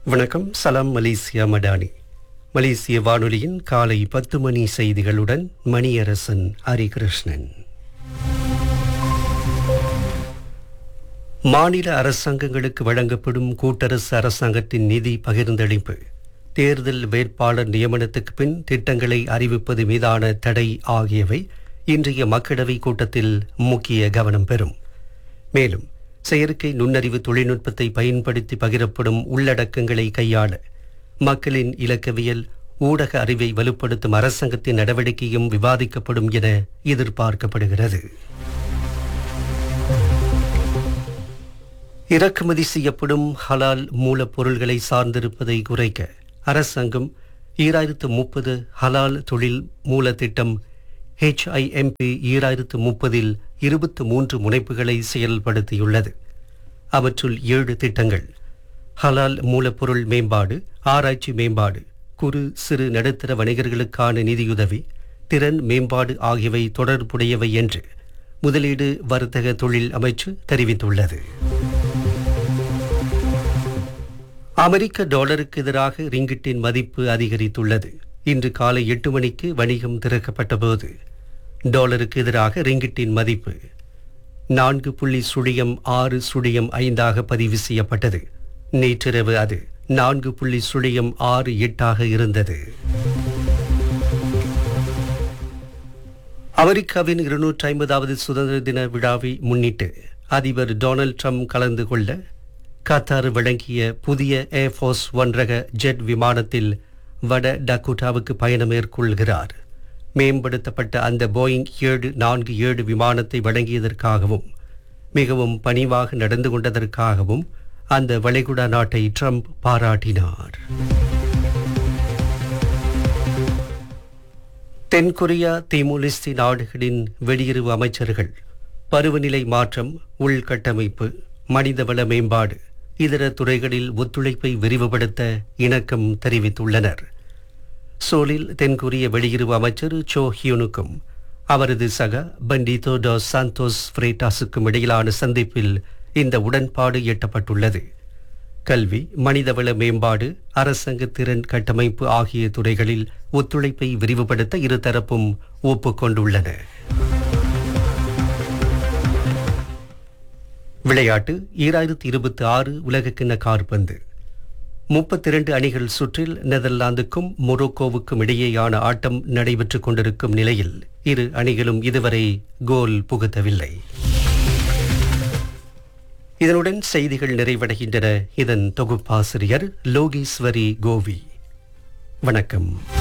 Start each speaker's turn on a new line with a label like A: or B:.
A: வணக்கம் சலாம் மலேசியா மடானி மலேசிய வானொலியின் காலை பத்து மணி செய்திகளுடன் மணியரசன் ஹரிகிருஷ்ணன் மாநில அரசாங்கங்களுக்கு வழங்கப்படும் கூட்டரசு அரசாங்கத்தின் நிதி பகிர்ந்தளிப்பு தேர்தல் வேட்பாளர் நியமனத்துக்கு பின் திட்டங்களை அறிவிப்பது மீதான தடை ஆகியவை இன்றைய மக்களவை கூட்டத்தில் முக்கிய கவனம் பெறும் மேலும் செயற்கை நுண்ணறிவு தொழில்நுட்பத்தை பயன்படுத்தி பகிரப்படும் உள்ளடக்கங்களை கையாள மக்களின் இலக்கவியல் ஊடக அறிவை வலுப்படுத்தும் அரசாங்கத்தின் நடவடிக்கையும் விவாதிக்கப்படும் என எதிர்பார்க்கப்படுகிறது இறக்குமதி செய்யப்படும் ஹலால் மூலப்பொருள்களை சார்ந்திருப்பதை குறைக்க அரசாங்கம் ஈராயிரத்து முப்பது ஹலால் தொழில் மூல திட்டம் ஹெச்ஐஎம்பி ஈராயிரத்து முப்பதில் இருபத்து மூன்று முனைப்புகளை செயல்படுத்தியுள்ளது அவற்றுள் ஏழு திட்டங்கள் ஹலால் மூலப்பொருள் மேம்பாடு ஆராய்ச்சி மேம்பாடு குறு சிறு நடுத்தர வணிகர்களுக்கான நிதியுதவி திறன் மேம்பாடு ஆகியவை தொடர்புடையவை என்று முதலீடு வர்த்தக தொழில் அமைச்சு தெரிவித்துள்ளது அமெரிக்க டாலருக்கு எதிராக ரிங்கிட்டின் மதிப்பு அதிகரித்துள்ளது இன்று காலை எட்டு மணிக்கு வணிகம் திறக்கப்பட்டபோது டாலருக்கு எதிராக ரிங்கிட்டின் மதிப்பு நான்கு புள்ளி சுழியம் ஆறு சுழியம் ஐந்தாக பதிவு செய்யப்பட்டது நேற்றிரவு அது நான்கு புள்ளி சுழியம் ஆறு எட்டாக இருந்தது அமெரிக்காவின் இருநூற்றி ஐம்பதாவது சுதந்திர தின விழாவை முன்னிட்டு அதிபர் டொனால்ட் ட்ரம்ப் கலந்து கொள்ள கத்தார் வழங்கிய புதிய ஏர்ஃபோர்ஸ் ஒன் ரக ஜெட் விமானத்தில் வட டக்கோட்டாவுக்கு பயணம் மேற்கொள்கிறார் மேம்படுத்தப்பட்ட அந்த போயிங் ஏழு நான்கு ஏழு விமானத்தை வழங்கியதற்காகவும் மிகவும் பணிவாக நடந்து கொண்டதற்காகவும் அந்த வளைகுடா நாட்டை ட்ரம்ப் பாராட்டினார் தென்கொரியா திமுலிஸ்தி நாடுகளின் வெளியுறவு அமைச்சர்கள் பருவநிலை மாற்றம் உள்கட்டமைப்பு மனிதவள மேம்பாடு இதர துறைகளில் ஒத்துழைப்பை விரிவுபடுத்த இணக்கம் தெரிவித்துள்ளனர் சோலில் தென்கொரிய வெளியுறவு அமைச்சர் சோ ஹியூனுக்கும் அவரது சக பண்டிதோ டோ சாந்தோஸ் ஃப்ரேட்டாஸுக்கும் இடையிலான சந்திப்பில் இந்த உடன்பாடு எட்டப்பட்டுள்ளது கல்வி மனிதவள மேம்பாடு அரசாங்க திறன் கட்டமைப்பு ஆகிய துறைகளில் ஒத்துழைப்பை விரிவுபடுத்த இருதரப்பும் ஒப்புக்கொண்டுள்ளன விளையாட்டு ஈராயிரத்தி இருபத்தி ஆறு உலகக்கிண்ண கார்பந்து முப்பத்தி இரண்டு அணிகள் சுற்றில் நெதர்லாந்துக்கும் மொரோக்கோவுக்கும் இடையேயான ஆட்டம் நடைபெற்றுக் கொண்டிருக்கும் நிலையில் இரு அணிகளும் இதுவரை கோல் புகுத்தவில்லை இதனுடன் செய்திகள் நிறைவடைகின்றன இதன் தொகுப்பாசிரியர் லோகேஸ்வரி கோவி வணக்கம்